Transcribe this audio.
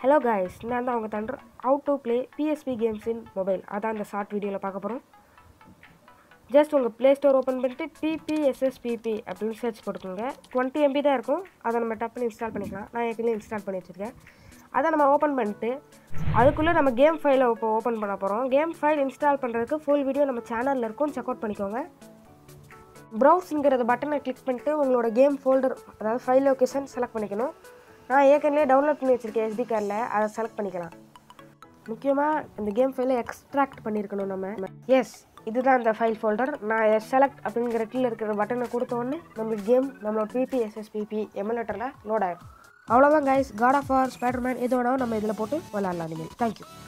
hello guys நான் தான் அவங்க தண்டர் அவுட் to play PSP games in mobile அதான் இந்த ஷார்ட் வீடியோவில் பார்க்க போகிறோம் ஜஸ்ட் உங்கள் ப்ளே ஸ்டோர் ஓப்பன் பண்ணிட்டு பிபிஎஸ்எஸ்பிபி அப்படின்னு சர்ச் போட்டுக்கோங்க டுவெண்ட்டி எம்பி தான் இருக்கும் அதை நம்ம டப்புன்னு இன்ஸ்டால் பண்ணிக்கலாம் நான் ஏற்கனவே இன்ஸ்டால் பண்ணி வச்சுருக்கேன் அதை நம்ம ஓப்பன் பண்ணிட்டு அதுக்குள்ளே நம்ம கேம் ஃபைலை இப்போ ஓப்பன் பண்ண போகிறோம் கேம் ஃபைல் இன்ஸ்டால் பண்ணுறதுக்கு ஃபுல் வீடியோ நம்ம சேனலில் இருக்கும் செக் அவுட் பண்ணிக்கோங்க ப்ரௌஸுங்கிறத பட்டனை கிளிக் பண்ணிட்டு உங்களோட கேம் ஃபோல்டர் அதாவது ஃபைல் லொக்கேஷன் செலக்ட் பண்ணிக்கணும் நான் ஏற்கனவே டவுன்லோட் பண்ணி வச்சுருக்கேன் எஸ்டி கார்டில் அதை செலக்ட் பண்ணிக்கலாம் முக்கியமாக இந்த கேம் ஃபைலை எக்ஸ்ட்ராக்ட் பண்ணியிருக்கணும் நம்ம எஸ் இதுதான் இந்த ஃபைல் ஃபோல்டர் நான் செலக்ட் அப்படிங்கிற கீழே இருக்கிற பட்டனை கொடுத்த உடனே நம்மளுக்கு கேம் நம்மளோட பிபி எஸ்எஸ்பிபி எம்எல்ஏட்டரில் லோட் ஆயிடும் அவ்வளோதான் guys God of War Spiderman எது வேணாலும் நம்ம இதில் போட்டு விளாட்லாம் நீங்கள் தேங்க்யூ